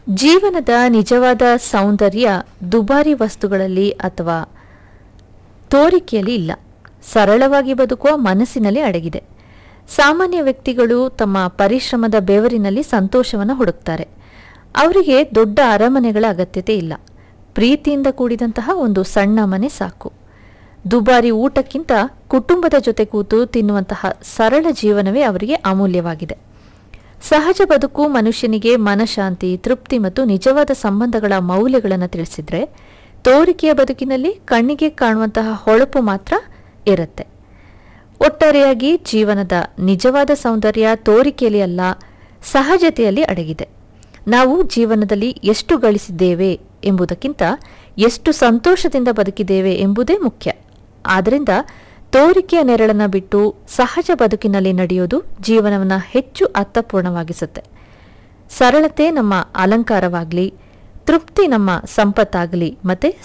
ಜೀವನದ ನಿಜವಾದ ಸೌಂದರ್ಯ ದುಬಾರಿ ವಸ್ತುಗಳಲ್ಲಿ ಅಥವಾ ತೋರಿಕೆಯಲ್ಲಿ ಇಲ್ಲ ಸರಳವಾಗಿ ಬದುಕುವ ಮನಸ್ಸಿನಲ್ಲಿ ಅಡಗಿದೆ ಸಾಮಾನ್ಯ ವ್ಯಕ್ತಿಗಳು ತಮ್ಮ ಪರಿಶ್ರಮದ ಬೆವರಿನಲ್ಲಿ ಸಂತೋಷವನ್ನು ಹುಡುಕ್ತಾರೆ ಅವರಿಗೆ ದೊಡ್ಡ ಅರಮನೆಗಳ ಅಗತ್ಯತೆ ಇಲ್ಲ ಪ್ರೀತಿಯಿಂದ ಕೂಡಿದಂತಹ ಒಂದು ಸಣ್ಣ ಮನೆ ಸಾಕು ದುಬಾರಿ ಊಟಕ್ಕಿಂತ ಕುಟುಂಬದ ಜೊತೆ ಕೂತು ತಿನ್ನುವಂತಹ ಸರಳ ಜೀವನವೇ ಅವರಿಗೆ ಅಮೂಲ್ಯವಾಗಿದೆ ಸಹಜ ಬದುಕು ಮನುಷ್ಯನಿಗೆ ಮನಶಾಂತಿ ತೃಪ್ತಿ ಮತ್ತು ನಿಜವಾದ ಸಂಬಂಧಗಳ ಮೌಲ್ಯಗಳನ್ನು ತಿಳಿಸಿದ್ರೆ ತೋರಿಕೆಯ ಬದುಕಿನಲ್ಲಿ ಕಣ್ಣಿಗೆ ಕಾಣುವಂತಹ ಹೊಳಪು ಮಾತ್ರ ಇರುತ್ತೆ ಒಟ್ಟಾರೆಯಾಗಿ ಜೀವನದ ನಿಜವಾದ ಸೌಂದರ್ಯ ತೋರಿಕೆಯಲ್ಲಿ ಅಲ್ಲ ಸಹಜತೆಯಲ್ಲಿ ಅಡಗಿದೆ ನಾವು ಜೀವನದಲ್ಲಿ ಎಷ್ಟು ಗಳಿಸಿದ್ದೇವೆ ಎಂಬುದಕ್ಕಿಂತ ಎಷ್ಟು ಸಂತೋಷದಿಂದ ಬದುಕಿದ್ದೇವೆ ಎಂಬುದೇ ಮುಖ್ಯ ಆದ್ದರಿಂದ ತೋರಿಕೆಯ ನೆರಳನ್ನು ಬಿಟ್ಟು ಸಹಜ ಬದುಕಿನಲ್ಲಿ ನಡೆಯೋದು ಜೀವನವನ್ನು ಹೆಚ್ಚು ಅರ್ಥಪೂರ್ಣವಾಗಿಸುತ್ತೆ ಸರಳತೆ ನಮ್ಮ ಅಲಂಕಾರವಾಗಲಿ ತೃಪ್ತಿ ನಮ್ಮ ಸಂಪತ್ತಾಗಲಿ ಮತ್ತೆ